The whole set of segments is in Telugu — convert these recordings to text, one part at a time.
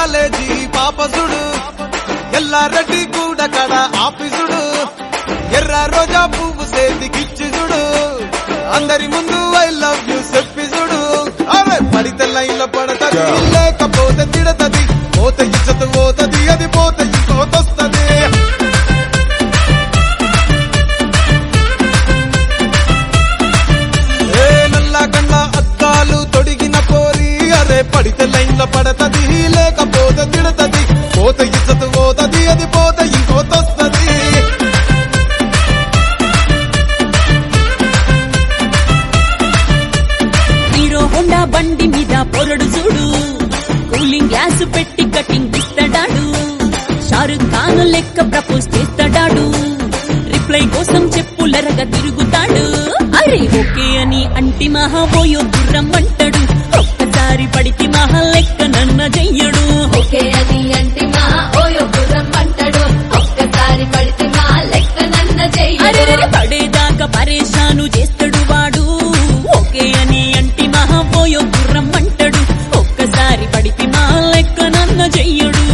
కాలేజీ పాపసుడు ఎల్లారెడ్డి కూడా కడ ఆఫీసుడు ఎర్ర రోజా పువ్వు చేతికిచ్చి చూడు అందరి ముందు ఐ లవ్ యూ చెప్పి చూడు అవే పడితే లైన్లో పడతది లేకపోతే తిడతది పోత ఇచ్చత పోతది అది పోత ఇంకోతొస్తది ఏ నల్ల కళ్ళ అద్దాలు తొడిగిన పోరి అరే పడితే లైన్లో పడతది లేకపోతే తిడతది పోత ఇచ్చత పోతది అది పోత ఇంకోతొస్తది హీరో హోండా బండి మీద పొరడు చూడు కూలింగ్ గ్లాస్ పెట్టి కటింగ్ ఇస్తాడాడు షారుఖ్ ఖాన్ లెక్క ప్రపోజ్ చేస్తాడాడు రిప్లై కోసం చెప్పులరగా తిరుగుతాడు అరే ఓకే అని అంటి మహాబోయో గుర్రం అంటాడు ఒక్కసారి పడితే మహా లెక్క నన్న చెయ్యడు ఓకే అని అంటే మా ఓయో గుర్రం అంటాడు ఒక్కసారి పడితే మా లెక్క నన్న అరే చెయ్యడు పడేదాకా పరేషాను చేస్తాడు వాడు ఓకే అని అంటి మహాబోయో గుర్రం అంటాడు ఒక్కసారి పడితే మా లెక్క నన్న చెయ్యడు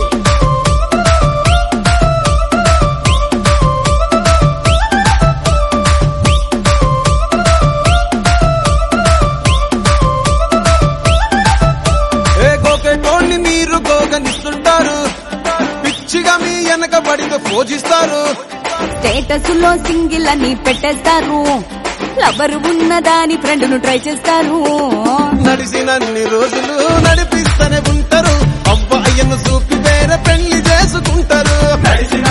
ఏ గోకెటోళ్ళని మీరు గోగనిస్తుంటారు పిచ్చిగా మీ వెనక పడితే పోజిస్తారు స్టేటస్ లో సింగిల్ అని పెట్టేస్తారు లవర్ ఉన్నదాని ఫ్రెండ్ ను ట్రై చేస్తారు నడిచినన్ని రోజులు నడిపిస్తూనే ఉంటారు అబ్బాయిను చూపి వేరే పెళ్లి చేసుకుంటారు నడిచిన